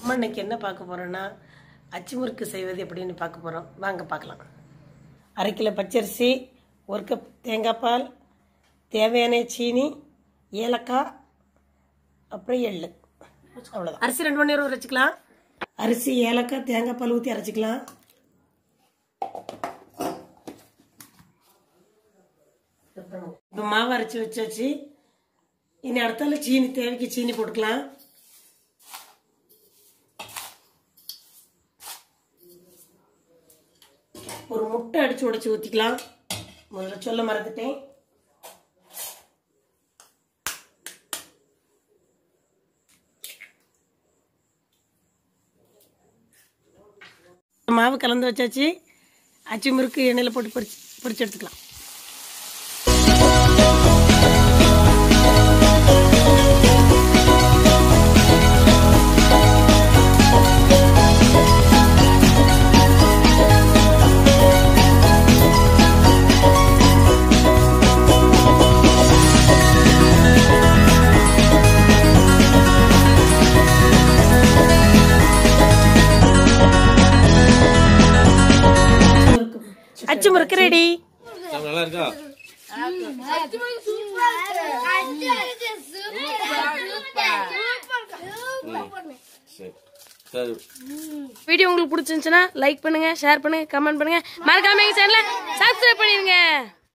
நம்ம இன்னைக்கு என்ன பார்க்க போறோம்னா அச்சு முறுக்கு செய்வது எப்படின்னு பார்க்க போறோம் வாங்க பார்க்கலாம் அரை கிலோ பச்சரிசி ஒரு கப் தேங்காய் பால் தேவையான சீனி ஏலக்காய் அப்புறம் எள்ளு அவ்வளோதான் அரிசி ரெண்டு மணி நேரம் ஊற வச்சுக்கலாம் அரிசி ஏலக்காய் தேங்காய் பால் ஊற்றி அரைச்சிக்கலாம் இப்போ மாவு அரைச்சி வச்சாச்சு இனி அடுத்தால சீனி தேவைக்கு சீனி போட்டுக்கலாம் ஒரு முட்டை அடிச்சு உடைச்சு ஊற்றிக்கலாம் முதல்ல சொல்ல மறந்துட்டேன் மாவு கலந்து வச்சாச்சு அச்சு முறுக்கு எண்ணெயில் போட்டு பொரிச்சு பொரிச்சு எடுத்துக்கலாம் அச்சு முறுக்கு ரெடி சாமி, நல்லா இருக்கா சரி சரி வீடியோ உங்களுக்கு பிடிச்சிருந்துச்சுன்னா லைக் பண்ணுங்க ஷேர் பண்ணுங்க கமெண்ட் பண்ணுங்க மறக்காம எங்க சேனலை சப்ஸ்கிரைப் பண்ணிருங்க